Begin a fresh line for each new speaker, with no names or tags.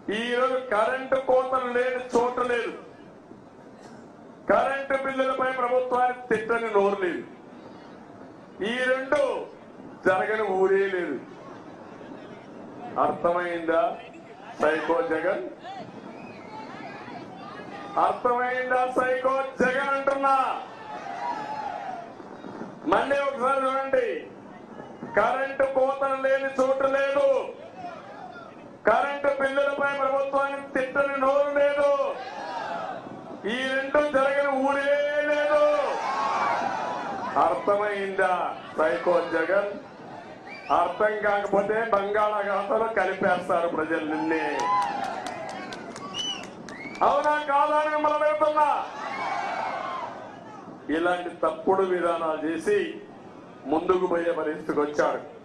ఈ రోజు కరెంటు కోతలు లేని చోట లేదు కరెంటు బిల్లులపై ప్రభుత్వానికి తిట్టని నోరు లేదు ఈ రెండు జరగని ఊరే లేదు అర్థమైందా సైకో జగన్ అర్థమైందా సైకో జగన్ అంటున్నా మళ్ళీ ఒకసారి చూడండి కరెంటు కోతలు లేని చోటు లేదు కరెంటు బిల్లులపై ప్రభుత్వానికి తిట్టని నోరు లేదు ఈ రెండు జరగని ఊరే లేదు అర్థమైందా సైకో జగన్ అర్థం కాకపోతే బంగాళాఖాతంలో కలిపేస్తారు ప్రజలు నిన్నే అవునా కాదా అని మిమ్మల్ని అడుగుతున్నా ఇలాంటి తప్పుడు విధానాలు చేసి ముందుకు పోయే పరిస్థితికి వచ్చాడు